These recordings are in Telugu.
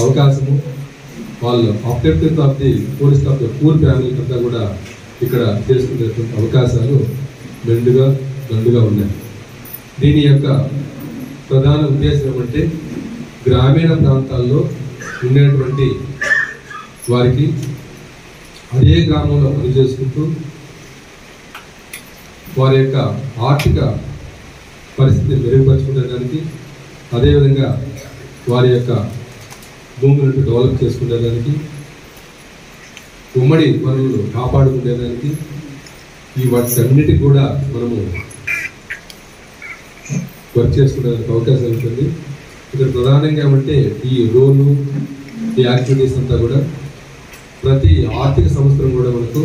అవకాశము వాళ్ళు objective of the police of the poor ఫ్యామిలీకి అంతా కూడా ఇక్కడ చేసుకునేటువంటి అవకాశాలు మెండుగా దండుగా ఉన్నాయి దీని యొక్క ప్రధాన ఉద్దేశం ఏమంటే గ్రామీణ ప్రాంతాల్లో ఉండేటువంటి వారికి అదే గ్రామంలో పనిచేసుకుంటూ వారి యొక్క ఆర్థిక పరిస్థితిని మెరుగుపరుచుకునేదానికి అదేవిధంగా వారి యొక్క భూములను డెవలప్ చేసుకునేదానికి ఉమ్మడి వనరులు కాపాడుకునేదానికి ఈ వాటికన్నిటికి కూడా మనము వర్క్ చేసుకునేందుకు అవకాశం ఉంటుంది ఇక్కడ ప్రధానంగా ఏమంటే ఈ రోలు ఈ యాక్టివిటీస్ అంతా కూడా ప్రతి ఆర్థిక సంవత్సరం కూడా మనకు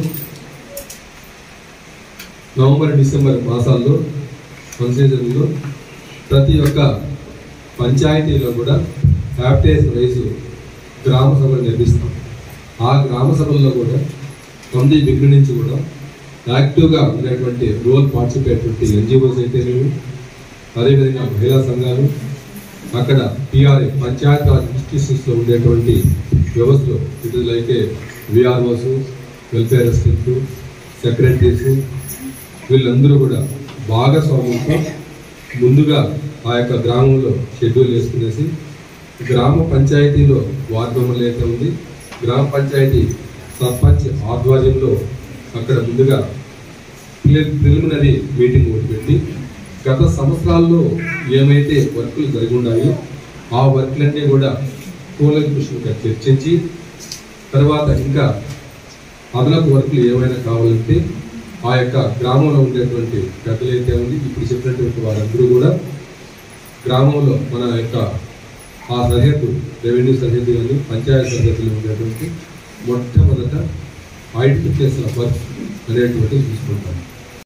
నవంబర్ డిసెంబర్ మాసాల్లో వన్ సీజన్లో ప్రతి ఒక్క పంచాయతీలో కూడా హ్యాపిటేస్ రైస్ గ్రామ సభలు నిర్మిస్తాం ఆ గ్రామ సభల్లో కూడా ఫ్రమ్ ది బిగినింగ్ నుంచి కూడా యాక్టివ్గా ఉండేటువంటి రోల్ పార్టిసిపేట్ ఎన్జిఓస్ అయితేనేమి అదేవిధంగా మహిళా సంఘాలు అక్కడ పిఆర్ఏ పంచాయత్ రాజ్ ఇన్స్టిట్యూషన్స్లో ఉండేటువంటి వ్యవస్థలు it is like VROs welfare assistants secretaries వీళ్ళందరూ కూడా భాగస్వామ్యంతో ముందుగా ఆ యొక్క గ్రామంలో షెడ్యూల్ వేసుకునేసి గ్రామ పంచాయతీలో వార్డు మెంబర్లు అయితే ఉంది గ్రామ పంచాయతీ సర్పంచ్ ఆధ్వర్యంలో అక్కడ ముందుగా ప్రిలిమినరీ మీటింగ్ ఒకటి పెట్టి గత సంవత్సరాల్లో ఏమైతే వర్కులు జరిగి ఉన్నాయో ఆ వర్క్లన్నీ కూడా కూలంకుషంగా చర్చించి తర్వాత ఇంకా అదనపు వర్కులు ఏమైనా కావాలంటే ఆ యొక్క గ్రామంలో ఉండేటువంటి పెద్దలు అయితే ఉంది ఇప్పుడు చెప్పినటువంటి వారందరూ కూడా గ్రామంలో మన యొక్క ఆ సరిహద్దు రెవెన్యూ సరిహద్దు కానీ పంచాయతీ సరిహద్దులో ఉండేటువంటి మొట్టమొదట ఐడెంటిఫికేషన్ వర్క్ అనేటువంటిది చూసుకుంటాం